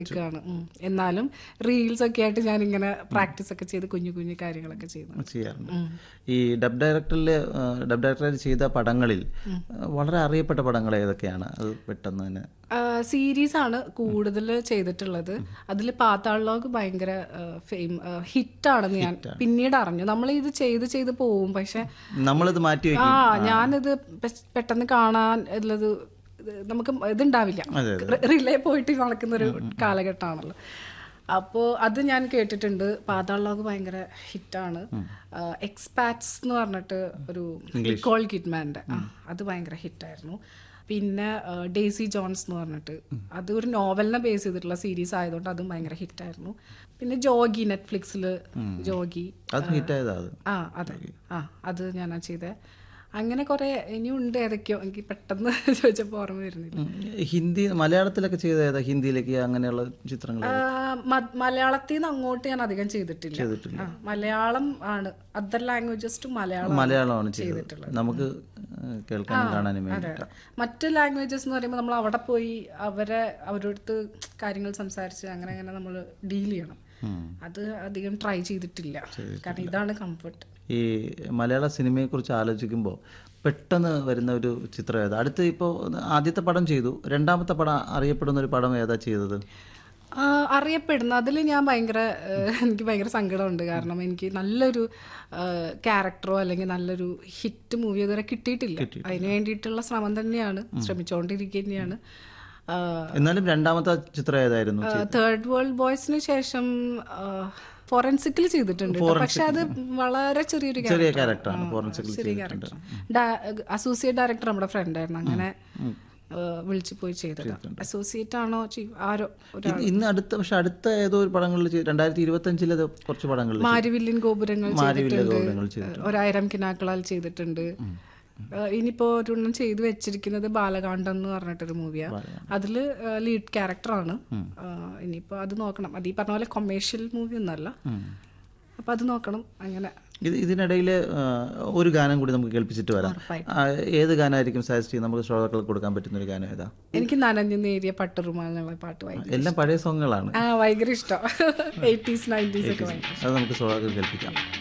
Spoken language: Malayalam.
ാണ് എന്നാലും റീൽസ് ഒക്കെ ആയിട്ട് ഞാൻ ഇങ്ങനെ പ്രാക്ടീസ് ഒക്കെ ചെയ്ത് കുഞ്ഞു കുഞ്ഞു കാര്യങ്ങളൊക്കെ ചെയ്യുന്നു ചെയ്യാറുണ്ട് ഈ ഡബ് ഡയറക്ടറിൽ ഡബ് ഡയറക്ടർ ചെയ്ത പടങ്ങളിൽ ആ, വളരെ അറിയപ്പെട്ട പടങ്ങൾ ഏതൊക്കെയാണ് അത് പെട്ടെന്ന് തന്നെ സീരീസ് ആണ് കൂടുതൽ ചെയ്തിട്ടുള്ളത് അതിൽ പാത്താളിലോക്ക് ഭയങ്കര ഫെയിം ഹിറ്റാണെന്ന് ഞാൻ പിന്നീട് അറിഞ്ഞു നമ്മൾ ഇത് ചെയ്ത് ചെയ്ത് പോവും പക്ഷെ നമ്മളിത് മാറ്റി ആ വെക്കും ഞാനിത് പെ- പെട്ടെന്ന് കാണാൻ ഉള്ളത് ഇത് നമുക്ക് ഇതുണ്ടാവില്ല റിലേ പോയിട്ട് നടക്കുന്ന ഒരു കാലഘട്ടമാണല്ലോ അപ്പോൾ അത് ഞാൻ കേട്ടിട്ടുണ്ട് പാതാളോഗ് ഭയങ്കര ഹിറ്റാണ് എക്സ്പാറ്റ്സ് എന്ന് പറഞ്ഞിട്ട് ഒരു നിക്കോൾ കിഡ്മാൻ്റെ ആ അത് ഭയങ്കര ഹിറ്റായിരുന്നു പിന്നെ ആ, ഡേസി ജോൺസ് എന്ന് പറഞ്ഞിട്ട് അത് ഒരു നോവലിനെ ബേസ് ചെയ്തിട്ടുള്ള സീരീസ് ആയതുകൊണ്ട് അതും ഭയങ്കര ഹിറ്റായിരുന്നു പിന്നെ ജോഗി നെറ്റ്ഫ്ലിക്സിൽ ജോഗി അത് ഹിറ്റായതാ അത് ആ അതെ ആ അത് ഞാനാ ചെയ്തേ അങ്ങനെ കുറെ ഇനിയും ഉണ്ട് ഏതൊക്കെയോ എനിക്ക് പെട്ടെന്ന് ചോദിച്ചപ്പോൾ ഓർമ്മ വരുന്നില്ല ഉം. ഹിന്ദി മലയാളത്തിലൊക്കെ ചെയ്ത ഏതാ ഹിന്ദിയിലേക്ക് അങ്ങനെയുള്ള ചിത്രങ്ങൾ ആ, മ- മലയാളത്തിൽ നിന്ന് അങ്ങോട്ട് ഞാൻ അധികം ചെയ്തിട്ടില്ല ആ, മലയാളം ആണ് അതർ ലാംഗ്വേജസ് ടു മലയാളം മലയാളമാണ് ചെയ്തത് നമുക്ക് ആ, കേൾക്കാനും കാണാനും വേണ്ടിയിട്ട് മറ്റ് ലാംഗ്വേജസ് എന്ന് പറയുമ്പോൾ നമ്മൾ അവിടെ പോയി അവരെ അവരുടെ അടുത്ത് കാര്യങ്ങൾ സംസാരിച്ച് അങ്ങനെ അങ്ങനെ നമ്മൾ ഡീൽ ചെയ്യണം അത് അധികം ട്രൈ ചെയ്തിട്ടില്ല കാരണം ഇതാണ് കംഫർട്ട് ഈ മലയാള സിനിമയെക്കുറിച്ച് ആലോചിക്കുമ്പോൾ പെട്ടെന്ന് വരുന്ന ഒരു ചിത്രം ഏതാ അടുത്ത് ഇപ്പോൾ ആദ്യത്തെ പടം ചെയ്തു രണ്ടാമത്തെ പടം അറിയപ്പെടുന്ന ഒരു പടം ഏതാ ചെയ്തത് ആ, അറിയപ്പെടുന്ന അതിൽ ഞാൻ ഭയങ്കര ഏഹ്, എനിക്ക് ഭയങ്കര സങ്കടമുണ്ട് കാരണം എനിക്ക് നല്ലൊരു ക്യാരക്ടറോ അല്ലെങ്കിൽ നല്ലൊരു ഹിറ്റ് മൂവി ഇതുവരെ കിട്ടിയിട്ടില്ല അതിന് വേണ്ടിയിട്ടുള്ള ശ്രമം തന്നെയാണ് ശ്രമിച്ചുകൊണ്ടിരിക്കുക തന്നെയാണ് എന്നാലും രണ്ടാമത്തെ ചിത്രം ഏതായിരുന്നു തേർഡ് വേൾഡ് ബോയ്സിന് ശേഷം ഫോറൻസിക്കിൽ ചെയ്തിട്ടുണ്ട് കേട്ടോ. പക്ഷെ അത് വളരെ ചെറിയൊരു ചെറിയ character ആണ്. ക്യാരക്ടറാണ് ആ, ഫോറൻസിക്കിൽ ചെറിയ ക്യാരക്ടർ അസോസിയേറ്റ് ഡയറക്ടർ നമ്മുടെ ഫ്രണ്ട് ആയിരുന്നു അങ്ങനെ വിളിച്ചു പോയി ചെയ്തത് അസോസിയേറ്റ് ആണോ ചീഫ് ആരോ ഒരു ഇന്ന് അടുത്ത പക്ഷെ അടുത്ത ഏതോ ഒരു പടങ്ങളിൽ ചെയ്തു രണ്ടായിരത്തി ഇരുപത്തി അഞ്ചിലത് കുറച്ച് പടങ്ങളിൽ മാരിവില്ലിൻ ഗോപുരങ്ങൾ മാരിവില്യ ഗോപുരങ്ങൾ ചെയ്തിട്ടുണ്ട് ഒരായിരം കിനാക്കളാൽ ചെയ്തിട്ടുണ്ട് ഏഹ് ഇനിയിപ്പോ ഒരെണ്ണം ചെയ്തു വെച്ചിരിക്കുന്നത് ബാലകാണ്ഡം എന്ന് പറഞ്ഞിട്ടൊരു മൂവിയാണ് അതില് ലീഡ് ക്യാരക്ടറാണ് ഇനിയിപ്പോ അത് നോക്കണം അത് ഈ പറഞ്ഞ പോലെ കൊമേഴ്ഷ്യൽ മൂവി ഒന്നല്ല അപ്പൊ അത് നോക്കണം അങ്ങനെ ഇത് ഇതിനിടയിൽ ഒരു ഗാനം കൂടി നമുക്ക് കേൾപ്പിച്ചിട്ട് വരാം ആ, ഏത് ഗാനമായിരിക്കും സജസ്റ്റ് ചെയ്ത് നമുക്ക് ശ്രോതാക്കൾക്ക് കൊടുക്കാൻ പറ്റുന്ന ഒരു ഗാനം ഏതാ എനിക്ക് നനഞ്ഞു നേരിയ പട്ടുറുമാൽ എന്നുള്ള പാട്ട് ഭയങ്കര എല്ലാം പഴയ സോങ്ങുകളാണ് ആ ഭയങ്കര ഇഷ്ടം എയ്റ്റീസ് നയൻറ്റീസ് ഒക്കെ ഭയങ്കര അത് നമുക്ക് ശ്രോതാക്കൾക്ക് കേൾപ്പിക്കാം